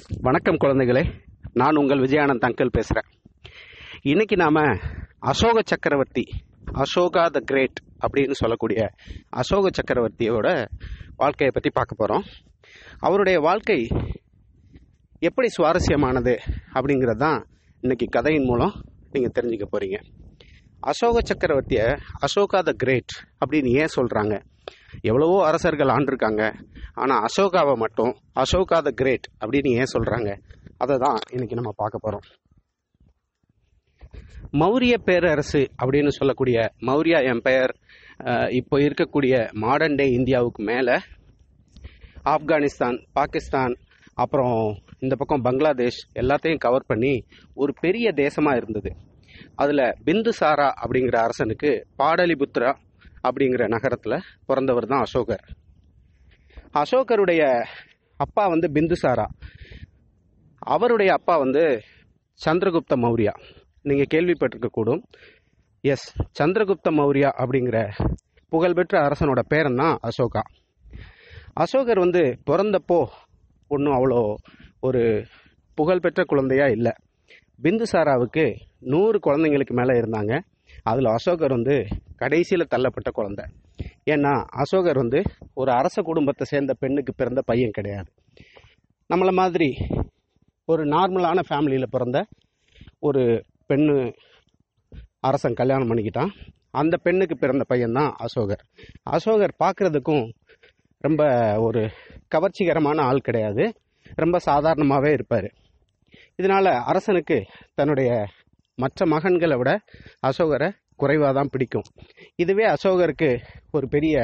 வணக்கம் குழந்தைகளே நான் உங்கள் விஜயானந்த் அங்கிள் பேசுகிறேன் இன்னைக்கு நாம் அசோக சக்கரவர்த்தி அசோகா த கிரேட் அப்படின்னு சொல்லக்கூடிய அசோக சக்கரவர்த்தியோட வாழ்க்கையை பற்றி பார்க்க போகிறோம் அவருடைய வாழ்க்கை எப்படி சுவாரஸ்யமானது அப்படிங்கிறது தான் இன்னைக்கு கதையின் மூலம் நீங்கள் தெரிஞ்சுக்க போகிறீங்க அசோக சக்கரவர்த்தியை அசோகா த கிரேட் அப்படின்னு ஏன் சொல்கிறாங்க எவ்வளவோ அரசர்கள் ஆண்டிருக்காங்க ஆனால் அசோகாவை மட்டும் அசோகா த கிரேட் அப்படின்னு ஏன் சொல்கிறாங்க அதை தான் இன்னைக்கு நம்ம பார்க்க போகிறோம் மௌரிய பேரரசு அப்படின்னு சொல்லக்கூடிய மௌரியா எம்பையர் இப்போ இருக்கக்கூடிய மாடர்ன் டே இந்தியாவுக்கு மேலே ஆப்கானிஸ்தான் பாகிஸ்தான் அப்புறம் இந்த பக்கம் பங்களாதேஷ் எல்லாத்தையும் கவர் பண்ணி ஒரு பெரிய தேசமாக இருந்தது அதில் பிந்துசாரா அப்படிங்கிற அரசனுக்கு பாடலிபுத்ரா அப்படிங்கிற நகரத்தில் பிறந்தவர் தான் அசோகர் அசோகருடைய அப்பா வந்து பிந்துசாரா அவருடைய அப்பா வந்து சந்திரகுப்த மௌரியா நீங்கள் கேள்விப்பட்டிருக்க கூடும் எஸ் சந்திரகுப்த மௌரியா அப்படிங்கிற புகழ்பெற்ற அரசனோட பேரன் தான் அசோகா அசோகர் வந்து பிறந்தப்போ ஒன்றும் அவ்வளோ ஒரு புகழ்பெற்ற குழந்தையா இல்லை பிந்துசாராவுக்கு நூறு குழந்தைங்களுக்கு மேலே இருந்தாங்க அதில் அசோகர் வந்து கடைசியில் தள்ளப்பட்ட குழந்தை ஏன்னா அசோகர் வந்து ஒரு அரச குடும்பத்தை சேர்ந்த பெண்ணுக்கு பிறந்த பையன் கிடையாது நம்மளை மாதிரி ஒரு நார்மலான ஃபேமிலியில் பிறந்த ஒரு பெண்ணு அரசன் கல்யாணம் பண்ணிக்கிட்டான் அந்த பெண்ணுக்கு பிறந்த பையன் தான் அசோகர் அசோகர் பார்க்குறதுக்கும் ரொம்ப ஒரு கவர்ச்சிகரமான ஆள் கிடையாது ரொம்ப சாதாரணமாகவே இருப்பார் இதனால் அரசனுக்கு தன்னுடைய மற்ற மகன்களை விட அசோகரை குறைவாக தான் பிடிக்கும் இதுவே அசோகருக்கு ஒரு பெரிய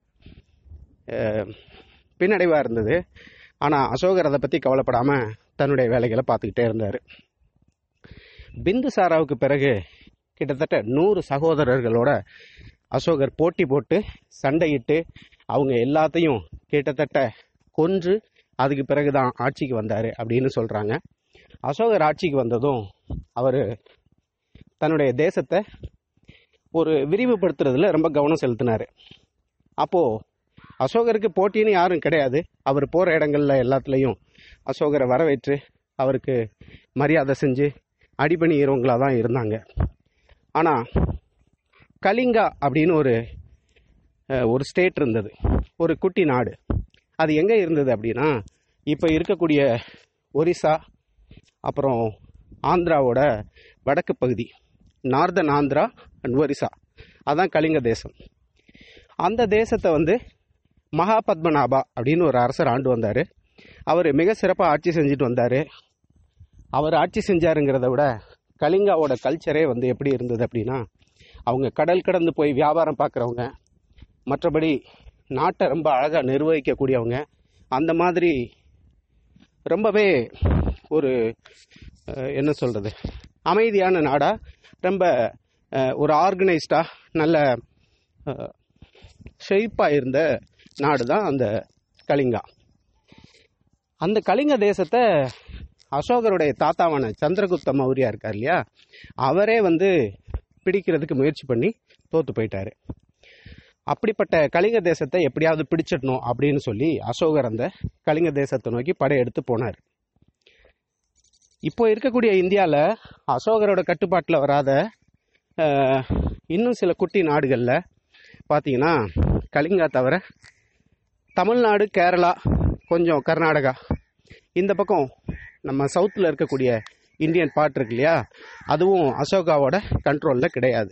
பின்னடைவாக இருந்தது ஆனால் அசோகர் அதை பற்றி கவலைப்படாமல் தன்னுடைய வேலைகளை பார்த்துக்கிட்டே இருந்தார் பிந்துசாராவுக்கு பிறகு கிட்டத்தட்ட நூறு சகோதரர்களோட அசோகர் போட்டி போட்டு சண்டையிட்டு அவங்க எல்லாத்தையும் கிட்டத்தட்ட கொன்று அதுக்கு பிறகு தான் ஆட்சிக்கு வந்தார் அப்படின்னு சொல்கிறாங்க அசோகர் ஆட்சிக்கு வந்ததும் அவர் தன்னுடைய தேசத்தை ஒரு விரிவுபடுத்துறதுல ரொம்ப கவனம் செலுத்தினார் அப்போது அசோகருக்கு போட்டின்னு யாரும் கிடையாது அவர் போகிற இடங்கள்ல எல்லாத்துலேயும் அசோகரை வரவேற்று அவருக்கு மரியாதை செஞ்சு அடிபணிகிறவங்களாக தான் இருந்தாங்க ஆனால் கலிங்கா அப்படின்னு ஒரு ஒரு ஸ்டேட் இருந்தது ஒரு குட்டி நாடு அது எங்கே இருந்தது அப்படின்னா இப்போ இருக்கக்கூடிய ஒரிசா அப்புறம் ஆந்திராவோட வடக்கு பகுதி நார்தன் ஆந்திரா அண்ட் ஒரிசா அதான் கலிங்க தேசம் அந்த தேசத்தை வந்து மகா பத்மநாபா அப்படின்னு ஒரு அரசர் ஆண்டு வந்தார் அவர் மிக சிறப்பாக ஆட்சி செஞ்சுட்டு வந்தார் அவர் ஆட்சி செஞ்சாருங்கிறத விட கலிங்காவோட கல்ச்சரே வந்து எப்படி இருந்தது அப்படின்னா அவங்க கடல் கடந்து போய் வியாபாரம் பார்க்குறவங்க மற்றபடி நாட்டை ரொம்ப அழகாக நிர்வகிக்கக்கூடியவங்க அந்த மாதிரி ரொம்பவே ஒரு என்ன சொல்கிறது அமைதியான நாடாக ரொம்ப ஒரு ஆர்கனைஸ்டாக நல்ல ஷெய்ப்பாக இருந்த நாடு தான் அந்த கலிங்கா அந்த கலிங்க தேசத்தை அசோகருடைய தாத்தாவான சந்திரகுப்த மௌரியா இருக்கார் இல்லையா அவரே வந்து பிடிக்கிறதுக்கு முயற்சி பண்ணி தோத்து போயிட்டாரு அப்படிப்பட்ட கலிங்க தேசத்தை எப்படியாவது பிடிச்சிடணும் அப்படின்னு சொல்லி அசோகர் அந்த கலிங்க தேசத்தை நோக்கி படையெடுத்து போனார் இப்போ இருக்கக்கூடிய இந்தியாவில் அசோகரோட கட்டுப்பாட்டில் வராத இன்னும் சில குட்டி நாடுகளில் பார்த்தீங்கன்னா கலிங்கா தவிர தமிழ்நாடு கேரளா கொஞ்சம் கர்நாடகா இந்த பக்கம் நம்ம சவுத்தில் இருக்கக்கூடிய இந்தியன் பார்ட் இருக்கு இல்லையா அதுவும் அசோகாவோட கண்ட்ரோலில் கிடையாது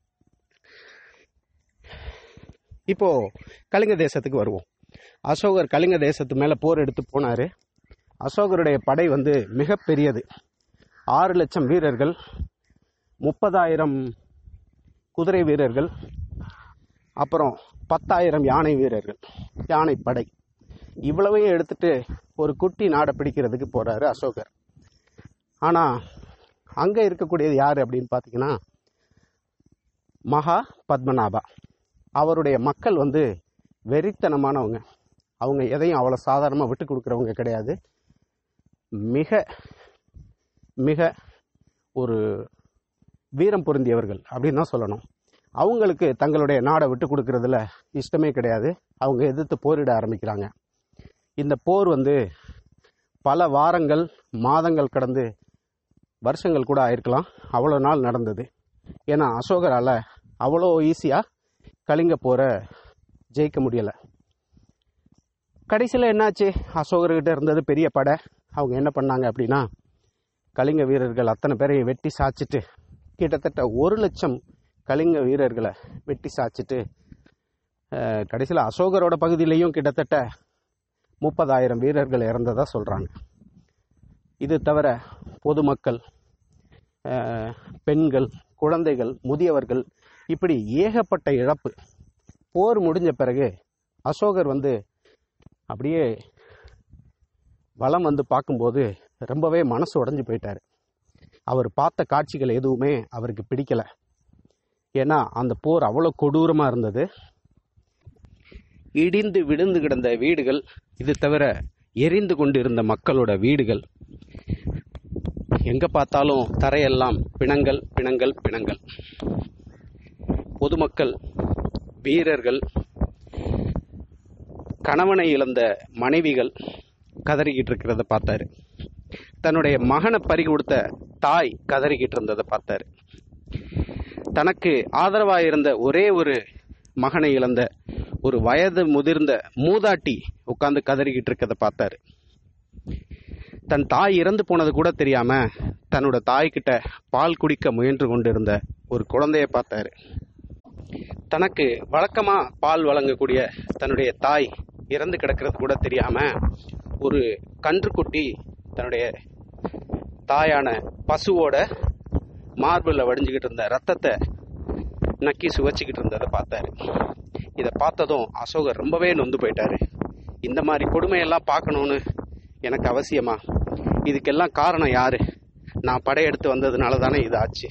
இப்போ கலிங்க தேசத்துக்கு வருவோம் அசோகர் கலிங்க தேசத்து மேலே போர் எடுத்து போனார் அசோகருடைய படை வந்து மிகப்பெரியது ஆறு லட்சம் வீரர்கள் முப்பதாயிரம் குதிரை வீரர்கள் அப்புறம் பத்தாயிரம் யானை வீரர்கள் யானை படை இவ்வளவையும் எடுத்துட்டு ஒரு குட்டி நாடை பிடிக்கிறதுக்கு போகிறாரு அசோகர் ஆனால் அங்கே இருக்கக்கூடியது யார் அப்படின்னு பார்த்தீங்கன்னா மகா பத்மநாபா அவருடைய மக்கள் வந்து வெறித்தனமானவங்க அவங்க எதையும் அவ்வளோ சாதாரணமாக விட்டு கொடுக்குறவங்க கிடையாது மிக மிக ஒரு வீரம் பொருந்தியவர்கள் அப்படின்னு தான் சொல்லணும் அவங்களுக்கு தங்களுடைய நாடை விட்டு கொடுக்கறதுல இஷ்டமே கிடையாது அவங்க எதிர்த்து போரிட ஆரம்பிக்கிறாங்க இந்த போர் வந்து பல வாரங்கள் மாதங்கள் கடந்து வருஷங்கள் கூட ஆயிருக்கலாம் அவ்வளோ நாள் நடந்தது ஏன்னா அசோகரால் அவ்வளோ ஈஸியாக கலிங்க போரை ஜெயிக்க முடியலை கடைசியில் என்னாச்சு அசோகர்கிட்ட இருந்தது பெரிய படை அவங்க என்ன பண்ணாங்க அப்படின்னா கலிங்க வீரர்கள் அத்தனை பேரையும் வெட்டி சாய்ச்சிட்டு கிட்டத்தட்ட ஒரு லட்சம் கலிங்க வீரர்களை வெட்டி சாய்ச்சிட்டு கடைசியில் அசோகரோட பகுதியிலையும் கிட்டத்தட்ட முப்பதாயிரம் வீரர்கள் இறந்ததா சொல்கிறாங்க இது தவிர பொதுமக்கள் அஹ், பெண்கள் குழந்தைகள் முதியவர்கள் இப்படி ஏகப்பட்ட இழப்பு போர் முடிஞ்ச பிறகு அசோகர் வந்து அப்படியே வலம் வந்து பார்க்கும்போது ரொம்பவே மனசு உடைஞ்சு போயிட்டாரு அவர் பார்த்த காட்சிகள் எதுவுமே அவருக்கு பிடிக்கல ஏன்னா அந்த போர் அவ்வளோ கொடூரமாக இருந்தது இடிந்து விழுந்து கிடந்த வீடுகள் இது தவிர எரிந்து கொண்டிருந்த மக்களோட வீடுகள் எங்க பார்த்தாலும் தரையெல்லாம் பிணங்கள் பிணங்கள் பிணங்கள் பொதுமக்கள் வீரர்கள் கணவனை இழந்த மனைவிகள் கதறிக்கிட்டு இருக்கிறத பார்த்தாரு தன்னுடைய மகனை பறி கொடுத்த தாய் கதறிக்கிட்டு இருந்ததை பார்த்தாரு தனக்கு ஆதரவாக இருந்த ஒரே ஒரு மகனை இழந்த ஒரு வயது முதிர்ந்த மூதாட்டி உட்கார்ந்து கதறிக்கிட்டு இருக்கதை பார்த்தாரு தன் தாய் இறந்து போனது கூட தெரியாம தன்னோட தாய்கிட்ட பால் குடிக்க முயன்று கொண்டிருந்த ஒரு குழந்தைய பார்த்தாரு தனக்கு வழக்கமா பால் வழங்கக்கூடிய தன்னுடைய தாய் இறந்து கிடக்கிறது கூட தெரியாம ஒரு கன்றுக்குட்டி தன்னுடைய தாயான பசுவோட மார்பில் வடிஞ்சுக்கிட்டு இருந்த ரத்தத்தை நக்கி சுவைச்சிக்கிட்டு இருந்ததை பார்த்தாரு இதை பார்த்ததும் அசோகர் ரொம்பவே நொந்து போயிட்டாரு இந்த மாதிரி கொடுமையெல்லாம் பார்க்கணும்னு எனக்கு அவசியமா இதுக்கெல்லாம் காரணம் யாரு நான் படையெடுத்து வந்ததுனால தானே இது ஆச்சு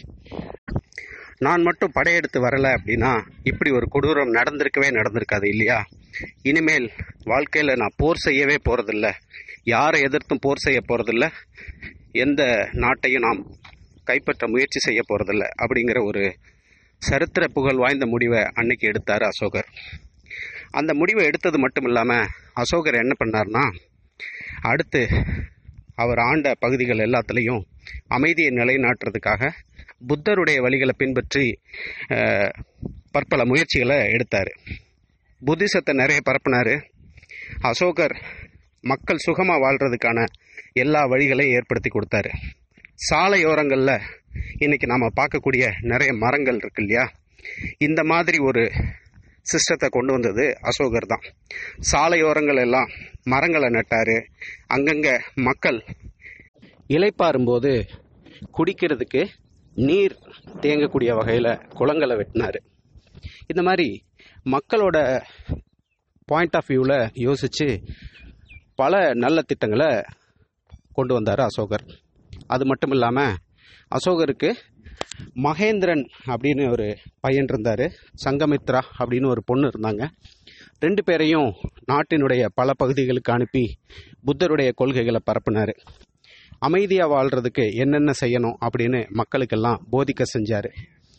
நான் மட்டும் படையெடுத்து வரல அப்படின்னா இப்படி ஒரு கொடூரம் நடந்திருக்கவே நடந்திருக்காது இல்லையா இனிமேல் வாழ்க்கையில நான் போர் செய்யவே போறதில்ல யாரை எதிர்த்தும் போர் செய்ய போறதில்ல எந்த நாட்டையும் நாம் கைப்பற்ற முயற்சி செய்ய போறதில்ல அப்படிங்கிற ஒரு சரித்திர புகழ் வாய்ந்த முடிவை அன்னைக்கு எடுத்தார் அசோகர் அந்த முடிவை எடுத்தது மட்டும் இல்லாம அசோகர் என்ன பண்ணார்னா அடுத்து அவர் ஆண்ட பகுதிகள் எல்லாத்துலேயும் அமைதியை நிலைநாட்டுறதுக்காக புத்தருடைய வழிகளை பின்பற்றி அஹ், பற்பல முயற்சிகளை எடுத்தார் புத்திசத்தை நிறைய பரப்புனாரு அசோகர் மக்கள் சுகமாக வாழ்றதுக்கான எல்லா வழிகளையும் ஏற்படுத்தி கொடுத்தாரு சாலையோரங்களில் இன்னைக்கு நாம் பார்க்கக்கூடிய நிறைய மரங்கள் இருக்கு இல்லையா இந்த மாதிரி ஒரு சிஸ்டத்தை கொண்டு வந்தது அசோகர் தான் சாலையோரங்கள் எல்லாம் மரங்களை நட்டாரு அங்கங்க மக்கள் இலைப்பாரும்போது குடிக்கிறதுக்கு நீர் தேங்கக்கூடிய வகையில் குளங்களை வெட்டினாரு இந்த மாதிரி மக்களோட பாயிண்ட் ஆஃப் வியூவில் யோசித்து பல நல்ல திட்டங்களை கொண்டு வந்தார் அசோகர் அது மட்டும் இல்லாமல் அசோகருக்கு மகேந்திரன் அப்படின்னு ஒரு பையன் இருந்தார் சங்கமித்ரா அப்படின்னு ஒரு பொண்ணு இருந்தாங்க ரெண்டு பேரையும் நாட்டினுடைய பல பகுதிகளுக்கு அனுப்பி புத்தருடைய கொள்கைகளை பரப்புனார் அமைதியாக வாழ்கிறதுக்கு என்னென்ன செய்யணும் அப்படின்னு மக்களுக்கெல்லாம் போதிக்க செஞ்சார்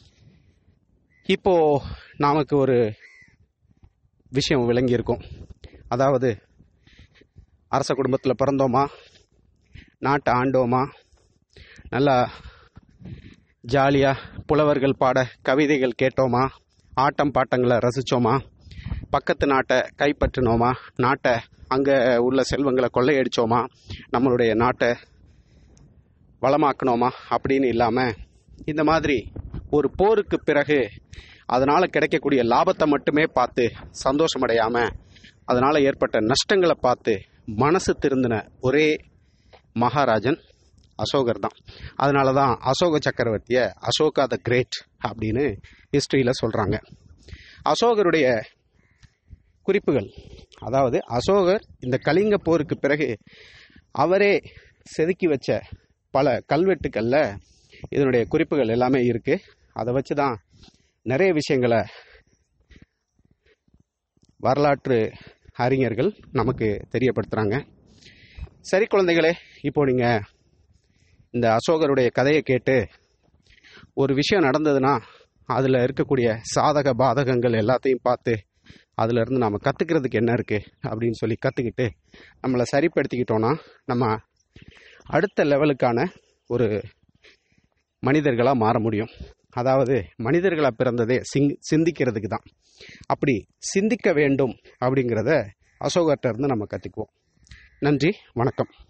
இப்போ நமக்கு ஒரு விஷயம் விளங்கியிருக்கும் அதாவது அரச குடும்பத்தில் பிறந்தோமா நாட்டை ஆண்டோமா நல்லா ஜாலியாக புலவர்கள் பாட கவிதைகள் கேட்டோமா ஆட்டம் பாட்டங்களை ரசித்தோமா பக்கத்து நாட்டை கைப்பற்றினோமா நாட்டை அங்கே உள்ள செல்வங்களை கொள்ளையடிச்சோமா நம்மளுடைய நாட்டை வளமாக்கணுமா அப்படின்னு இல்லாமல் இந்த மாதிரி ஒரு போருக்கு பிறகு அதனால் கிடைக்கக்கூடிய லாபத்தை மட்டுமே பார்த்து சந்தோஷமடையாமல் அதனால் ஏற்பட்ட நஷ்டங்களை பார்த்து மனசு திருந்தின ஒரே மகாராஜன் அசோகர் தான் அதனால தான் அசோக சக்கரவர்த்தியை அசோகா த கிரேட் அப்படின்னு ஹிஸ்ட்ரியில் சொல்கிறாங்க அசோகருடைய குறிப்புகள் அதாவது அசோகர் இந்த கலிங்க போருக்கு பிறகு அவரே செதுக்கி வச்ச பல கல்வெட்டுக்களில் இதனுடைய குறிப்புகள் எல்லாமே இருக்குது அதை வச்சு தான் நிறைய விஷயங்களை வரலாற்று அறிஞர்கள் நமக்கு தெரியப்படுத்துகிறாங்க சரி குழந்தைகளே இப்போ நீங்கள் இந்த அசோகருடைய கதையை கேட்டு ஒரு விஷயம் நடந்ததுன்னா அதில் இருக்கக்கூடிய சாதக பாதகங்கள் எல்லாத்தையும் பார்த்து அதிலிருந்து நாம் கற்றுக்கிறதுக்கு என்ன இருக்குது அப்படின்னு சொல்லி கற்றுக்கிட்டு நம்மளை சரிப்படுத்திக்கிட்டோன்னா நம்ம அடுத்த லெவலுக்கான ஒரு மனிதர்களாக மாற முடியும் அதாவது மனிதர்களாக பிறந்ததே சிங் சிந்திக்கிறதுக்கு தான் அப்படி சிந்திக்க வேண்டும் அப்படிங்கிறத அசோகர்கிட்ட இருந்து நம்ம கற்றுக்குவோம் நன்றி வணக்கம்